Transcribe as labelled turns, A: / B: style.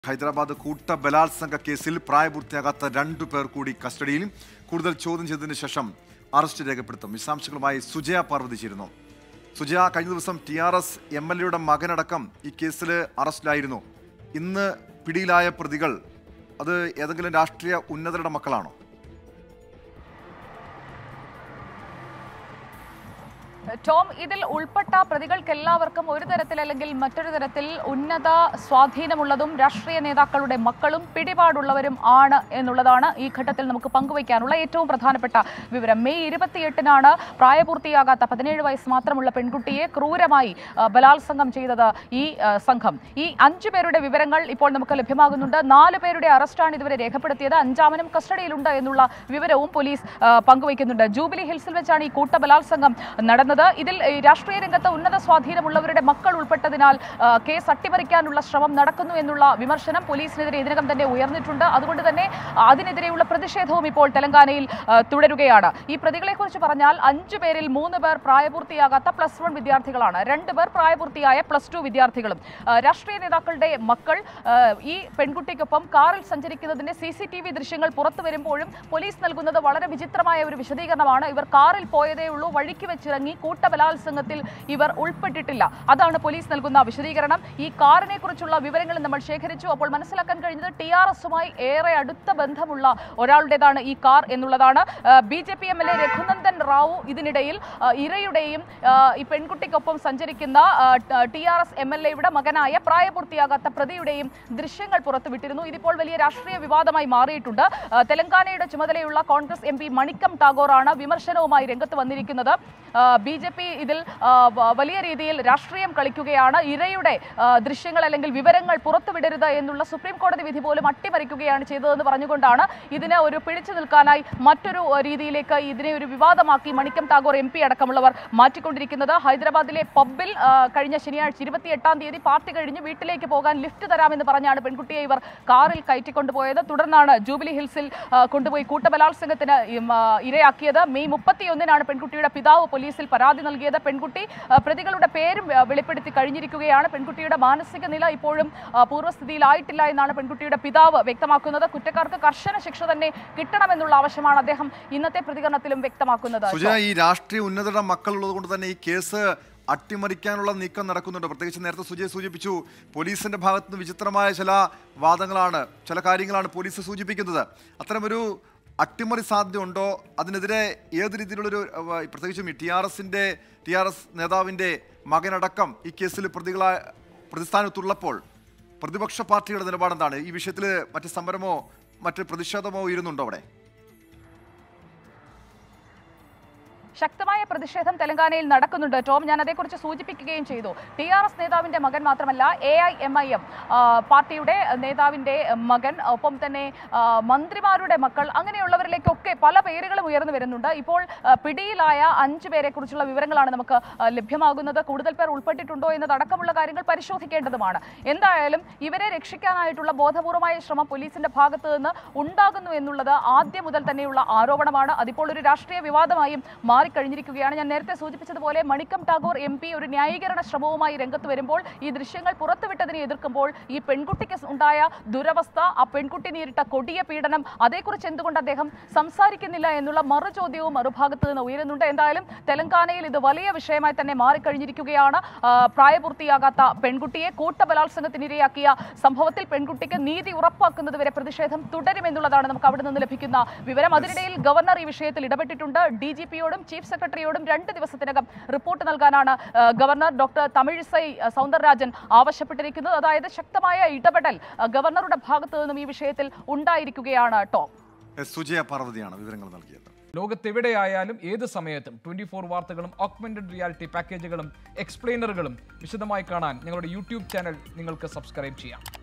A: ഹൈദരാബാദ് കൂട്ട ബലാത്സംഗ കേസിൽ പ്രായപൂർത്തിയാകാത്ത രണ്ടു പേർ കൂടി കസ്റ്റഡിയിൽ കൂടുതൽ ചോദ്യം ചെയ്തതിനു ശേഷം അറസ്റ്റ് രേഖപ്പെടുത്തും വിശദാംശങ്ങളുമായി സുജയ പാർവതി ചേരുന്നു സുജയ കഴിഞ്ഞ ദിവസം T R S M L എയുടെ മകനടക്കം ഈ കേസിൽ അറസ്റ്റിലായിരുന്നു ഇന്ന് പിടിയിലായ പ്രതികൾ അത് ഏതെങ്കിലും രാഷ്ട്രീയ ഉന്നതരുടെ മക്കളാണോ
B: ടോം ഇതിൽ ഉൾപ്പെട്ട പ്രതികൾക്കെല്ലാവർക്കും ഒരു തരത്തിൽ അല്ലെങ്കിൽ മറ്റൊരു തരത്തിൽ ഉന്നത സ്വാധീനമുള്ളതും രാഷ്ട്രീയ നേതാക്കളുടെ മക്കളും പിടിപാടുള്ളവരും ആണ് എന്നുള്ളതാണ് ഈ ഘട്ടത്തിൽ നമുക്ക് പങ്കുവയ്ക്കാനുള്ള ഏറ്റവും പ്രധാനപ്പെട്ട വിവരം മെയ് ഇരുപത്തിയെട്ടിനാണ് പ്രായപൂർത്തിയാകാത്ത പതിനേഴ് വയസ്സ് മാത്രമുള്ള പെൺകുട്ടിയെ ക്രൂരമായി ആ, ബലാത്സംഗം ചെയ്തത് ഈ ആ, സംഘം ഈ അഞ്ചു പേരുടെ വിവരങ്ങൾ ഇപ്പോൾ നമുക്ക് ലഭ്യമാകുന്നുണ്ട് നാല് പേരുടെ അറസ്റ്റാണ് ഇതുവരെ രേഖപ്പെടുത്തിയത് അഞ്ചാമനും കസ്റ്റഡിയിലുണ്ട് എന്നുള്ള വിവരവും പോലീസ് ആ, പങ്കുവയ്ക്കുന്നുണ്ട് ജൂബിലി ഹിൽസിൽ വെച്ചാണ് ഈ കൂട്ട ബലാത്സംഗം നടന്നത് ഇതിൽ ഈ രാഷ്ട്രീയ രംഗത്ത് ഉന്നത സ്വാധീനമുള്ളവരുടെ മക്കൾ ഉൾപ്പെട്ടതിനാൽ ആ, കേസ് അട്ടിമറിക്കാനുള്ള ശ്രമം നടക്കുന്നു എന്നുള്ള വിമർശനം പോലീസിനെതിരെ ഇതിനകം തന്നെ ഉയർന്നിട്ടുണ്ട് അതുകൊണ്ട് തന്നെ അതിനെതിരെയുള്ള പ്രതിഷേധവും ഇപ്പോൾ തെലങ്കാനയിൽ ആ, തുടരുകയാണ് ഈ പ്രതികളെ കുറിച്ച് പറഞ്ഞാൽ അഞ്ചു പേരിൽ മൂന്ന് പേർ പ്രായപൂർത്തിയാകാത്ത പ്ലസ് വൺ വിദ്യാർത്ഥികളാണ് രണ്ട് പേർ പ്രായപൂർത്തിയായ പ്ലസ് ടു വിദ്യാർത്ഥികളും ആ, രാഷ്ട്രീയ നേതാക്കളുടെ മക്കൾ ആ, ഈ പെൺകുട്ടിക്കൊപ്പം കാറിൽ സഞ്ചരിക്കുന്നതിന്റെ സി സി ടി വി ദൃശ്യങ്ങൾ പുറത്തു വരുമ്പോഴും പോലീസ് നൽകുന്നത് വളരെ വിചിത്രമായ ഒരു വിശദീകരണമാണ് ഇവർ കാറിൽ പോയതേ ഉള്ളൂ വഴിക്ക് വെച്ചിറങ്ങി കൂട്ട ബലാത്സംഗത്തിൽ ഇവർ ഉൾപ്പെട്ടിട്ടില്ല അതാണ് പോലീസ് നൽകുന്ന വിശദീകരണം ഈ കാറിനെ കുറിച്ചുള്ള വിവരങ്ങൾ നമ്മൾ ശേഖരിച്ചു അപ്പോൾ മനസ്സിലാക്കാൻ കഴിഞ്ഞത് ടി ആർ എസുമായി ഏറെ അടുത്ത ബന്ധമുള്ള ഒരാളുടേതാണ് ഈ കാർ എന്നുള്ളതാണ് B J P M L A Raghunandan Rao ഇതിനിടയിൽ ആ, ഇരയുടെയും ആ, ഈ പെൺകുട്ടിക്കൊപ്പം സഞ്ചരിക്കുന്ന T R S M L എയുടെ മകനായ പ്രായപൂർത്തിയാകാത്ത പ്രതിയുടെയും ദൃശ്യങ്ങൾ പുറത്തുവിട്ടിരുന്നു ഇതിപ്പോൾ വലിയ രാഷ്ട്രീയ വിവാദമായി മാറിയിട്ടുണ്ട് ആ, തെലങ്കാനയുടെ ചുമതലയുള്ള കോൺഗ്രസ് എം പി മണിക്കം ടാഗോറാണ് വിമർശനവുമായി രംഗത്ത് വന്നിരിക്കുന്നത് ബി ജെ പി ഇതിൽ ആ, വ- വലിയ രീതിയിൽ രാഷ്ട്രീയം കളിക്കുകയാണ് ഇരയുടെ ആ, ദൃശ്യങ്ങൾ അല്ലെങ്കിൽ വിവരങ്ങൾ പുറത്തുവിടരുത് എന്നുള്ള സുപ്രീം കോടതി വിധി പോലും അട്ടിമറിക്കുകയാണ് ചെയ്തതെന്ന് പറഞ്ഞുകൊണ്ടാണ് ഇതിന് ഒരു പിടിച്ചു നിൽക്കാനായി മറ്റൊരു ആ, രീതിയിലേക്ക് ഇതിനെ ഒരു വിവാദമാക്കി മണിക്കം ടാഗോർ എം പി അടക്കമുള്ളവർ മാറ്റിക്കൊണ്ടിരിക്കുന്നത് ഹൈദരാബാദിലെ പബ്ബിൽ ആ, കഴിഞ്ഞ ശനിയാഴ്ച ഇരുപത്തിയെട്ടാം തീയതി പാർട്ടി കഴിഞ്ഞ് വീട്ടിലേക്ക് പോകാൻ ലിഫ്റ്റ് തരാമെന്ന് പറഞ്ഞാണ് പെൺകുട്ടിയെ ഇവർ കാറിൽ കയറ്റിക്കൊണ്ടുപോയത് തുടർന്നാണ് ജൂബിലി ഹിൽസിൽ ആ, കൊണ്ടുപോയി കൂട്ടബലാത്സംഗത്തിന് ഉം, ആ, ഇരയാക്കിയത് മെയ് മുപ്പത്തിയൊന്നിനാണ് പെൺകുട്ടിയുടെ പിതാവ് പോലീസിൽ പരാതി നൽകിയത് പെൺകുട്ടി ആ, പ്രതികളുടെ പേരും ആ, വെളിപ്പെടുത്തി കഴിഞ്ഞിരിക്കുകയാണ് പെൺകുട്ടിയുടെ മാനസിക നില ഇപ്പോഴും ആ, പൂർവ്വസ്ഥിതിയിലായിട്ടില്ല എന്നാണ് പെൺകുട്ടിയുടെ പിതാവ് വ്യക്തമാക്കുന്നത് കുറ്റക്കാർക്ക് കർശന ശിക്ഷ തന്നെ കിട്ടണമെന്നുള്ള ആവശ്യമാണ് അദ്ദേഹം ഇന്നത്തെ പ്രതികരണത്തിലും വ്യക്തമാക്കുന്നത്
A: സുജയ ഈ രാഷ്ട്രീയ ഉന്നതരുടെ മക്കൾ ഉള്ളത് കൊണ്ട് തന്നെ ഈ കേസ് അട്ടിമറിക്കാനുള്ള നീക്കം നടക്കുന്നുണ്ട് പ്രത്യേകിച്ച് നേരത്തെ സുജയ സൂചിപ്പിച്ചു പോലീസിന്റെ ഭാഗത്ത് നിന്ന് വിചിത്രമായ ചില വാദങ്ങളാണ് ചില കാര്യങ്ങളാണ് പോലീസ് സൂചിപ്പിക്കുന്നത് അത്തരമൊരു അട്ടിമറി സാധ്യതയുണ്ടോ അതിനെതിരെ ഏത് രീതിയിലുള്ളൊരു അഹ്, പ്രത്യേകിച്ചും ഈ ടി ആർ എസിന്റെ ടി ആർ എസ് നേതാവിന്റെ മകനടക്കം ഈ കേസിൽ പ്രതികളായ പ്രതിസ്ഥാനത്തുള്ളപ്പോൾ പ്രതിപക്ഷ പാർട്ടിയുടെ നിലപാടെന്താണ് ഈ വിഷയത്തിൽ മറ്റ് സമരമോ മറ്റ് പ്രതിഷേധമോ ഉയരുന്നുണ്ടോ അവിടെ
B: ശക്തമായ പ്രതിഷേധം തെലങ്കാനയിൽ നടക്കുന്നുണ്ട് ടോം ഞാൻ അതേക്കുറിച്ച് സൂചിപ്പിക്കുകയും ചെയ്തു ടി ആർ എസ് നേതാവിന്റെ മകൻ മാത്രമല്ല A I M I M പാർട്ടിയുടെ നേതാവിന്റെ മകൻ ഒപ്പം തന്നെ ആ, മന്ത്രിമാരുടെ മക്കൾ അങ്ങനെയുള്ളവരിലേക്കൊക്കെ പല പേരുകളും ഉയർന്നു വരുന്നുണ്ട് ഇപ്പോൾ ആ, പിടിയിലായ അഞ്ചു പേരെ കുറിച്ചുള്ള വിവരങ്ങളാണ് നമുക്ക് ആ, ലഭ്യമാകുന്നത് കൂടുതൽ പേർ ഉൾപ്പെട്ടിട്ടുണ്ടോ എന്നതടക്കമുള്ള കാര്യങ്ങൾ പരിശോധിക്കേണ്ടതുമാണ് എന്തായാലും ഇവരെ രക്ഷിക്കാനായിട്ടുള്ള ബോധപൂർവമായ ശ്രമം പോലീസിന്റെ ഭാഗത്ത് നിന്ന് ഉണ്ടാകുന്നു എന്നുള്ളത് ആദ്യം മുതൽ തന്നെയുള്ള ആരോപണമാണ് അതിപ്പോൾ ഒരു രാഷ്ട്രീയ വിവാദമായും മാറിക്കഴിഞ്ഞിരിക്കുകയാണ് ഞാൻ നേരത്തെ സൂചിപ്പിച്ചതുപോലെ മണിക്കം ടാഗോർ എം പി ഒരു ന്യായീകരണ ശ്രമവുമായി രംഗത്ത് വരുമ്പോൾ ഈ ദൃശ്യങ്ങൾ പുറത്തുവിട്ടതിനെ എതിർക്കുമ്പോൾ ഈ പെൺകുട്ടിക്ക് ഉണ്ടായ ദുരവസ്ഥ ആ പെൺകുട്ടി നേരിട്ട കൊടിയ പീഡനം അതേക്കുറിച്ച് എന്തുകൊണ്ട് അദ്ദേഹം സംസാരിക്കുന്നില്ല എന്നുള്ള മറുചോദ്യവും മറുഭാഗത്ത് നിന്ന് ഉയരുന്നുണ്ട് എന്തായാലും തെലങ്കാനയിൽ ഇത് വലിയ വിഷയമായി തന്നെ മാറിക്കഴിഞ്ഞിരിക്കുകയാണ് ആ, പ്രായപൂർത്തിയാകാത്ത പെൺകുട്ടിയെ കൂട്ടബലാത്സംഗത്തിനിരയാക്കിയ സംഭവത്തിൽ പെൺകുട്ടിക്ക് നീതി ഉറപ്പാക്കുന്നത് വരെ പ്രതിഷേധം തുടരുമെന്നുള്ളതാണ് നമുക്ക് അവിടെ നിന്ന് ലഭിക്കുന്ന വിവരം അതിനിടയിൽ ഗവർണർ ഈ വിഷയത്തിൽ ഇടപെട്ടിട്ടുണ്ട് ഡി ജി പിയോടും ചീഫ് സെക്രട്ടറിയോടും രണ്ട് ദിവസത്തിനകം റിപ്പോർട്ട് നൽകാനാണ് ആ, ഗവർണർ ഡോക്ടർ തമിഴിസൈ ആ, സൗന്ദരരാജൻ ആവശ്യപ്പെട്ടിരിക്കുന്നത് അതായത് ശക്തമായ ഇടപെടൽ ആ, ഗവർണറുടെ ഭാഗത്തു നിന്നും ഈ വിഷയത്തിൽ ഉണ്ടായിരിക്കുകയാണ് ടോം
A: എസ് സുജയ പാർവതിയാണ് വിവരങ്ങൾ നൽകിയത്
C: ലോകത്തെവിടെയായാലും ഏത് സമയത്തും ട്വന്റി ഫോർ വാർത്തകളും ഓഗ്മെന്റഡ് റിയാലിറ്റി പാക്കേജുകളും എക്സ്പ്ലെയിനറുകളും വിശദമായി കാണാൻ ഞങ്ങളുടെ യൂട്യൂബ് ചാനൽ നിങ്ങൾക്ക് സബ്സ്ക്രൈബ് ചെയ്യാം